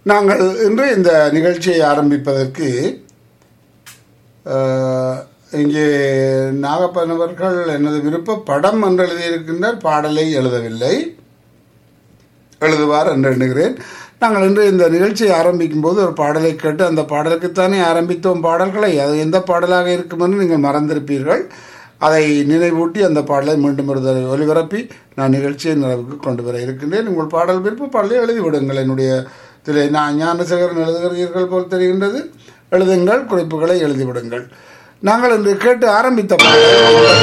நாங்கள் இன்று இந்த நிகழ்ச்சியை ஆரம்பிப்பதற்கு அஹ், இங்கே நாகப்பன் அவர்கள் எனது விருப்ப படம் என்று எழுதியிருக்கின்றார் பாடலை எழுதவில்லை எழுதுவார் என்று எண்ணுகிறேன் நாங்கள் இன்று இந்த நிகழ்ச்சியை ஆரம்பிக்கும் போது ஒரு பாடலை கேட்டு அந்த பாடலுக்குத்தானே ஆரம்பித்தோம் பாடல்களை அது எந்த பாடலாக இருக்கும் என்று நீங்கள் மறந்திருப்பீர்கள் அதை நினைவூட்டி அந்த பாடலை மீண்டும் ஒரு தடவை ஒலிபரப்பி நான் நிகழ்ச்சியை நிறைவுக்கு கொண்டு வர இருக்கின்றேன் உங்கள் பாடல் விருப்ப பாடலை எழுதிவிடுங்கள் என்னுடைய திரு நான் ஞானசேகரன் எழுதுகிறீர்கள் போல் தெரிகின்றது எழுதுங்கள் குறிப்புகளை எழுதிவிடுங்கள் நாங்கள் இன்று கேட்டு ஆரம்பித்த பாடல்